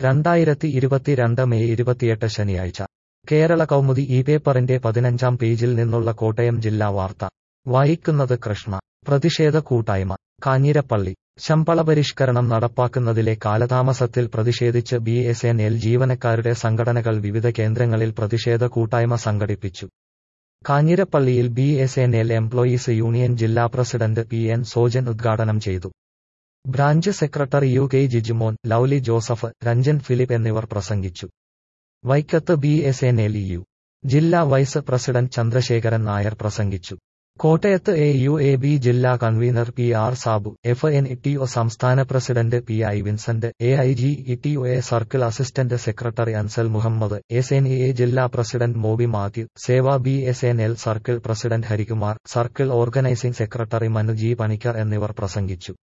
രണ്ടായിരത്തി ഇരുപത്തിരണ്ട് മെയ് ഇരുപത്തിയെട്ട് ശനിയാഴ്ച കേരള കൗമുദി ഈ പേപ്പറിന്റെ പതിനഞ്ചാം പേജിൽ നിന്നുള്ള കോട്ടയം ജില്ലാ വാർത്ത വായിക്കുന്നത് കൃഷ്ണ പ്രതിഷേധ കൂട്ടായ്മ കാഞ്ഞിരപ്പള്ളി ശമ്പള പരിഷ്കരണം നടപ്പാക്കുന്നതിലെ കാലതാമസത്തിൽ പ്രതിഷേധിച്ച് ബി എസ് എൻ എൽ ജീവനക്കാരുടെ സംഘടനകൾ വിവിധ കേന്ദ്രങ്ങളിൽ പ്രതിഷേധ കൂട്ടായ്മ സംഘടിപ്പിച്ചു കാഞ്ഞിരപ്പള്ളിയിൽ B S N L employees union ജില്ലാ പ്രസിഡന്റ് പി എൻ സോജൻ ഉദ്ഘാടനം ചെയ്തു branch secretary U K Jijumon Lovely Joseph Ranjan Philip എന്നിവർ പ്രസംഗിച്ചു വൈക്കത്ത് B S N L U ജില്ലാ വൈസ് പ്രസിഡന്റ് ചന്ദ്രശേഖരൻ നായർ പ്രസംഗിച്ചു കോട്ടയത്ത് എ യു എ ബി ജില്ലാ convener P R Sabu F N E T O സംസ്ഥാന president P I Vincent A I G E T O A circle assistant secretary Ansal Muhammad S N E A ജില്ലാ president Moby Mathew Seva B S N L circle president Harikumar circle organising secretary Manu G Panicker എന്നിവർ പ്രസംഗിച്ചു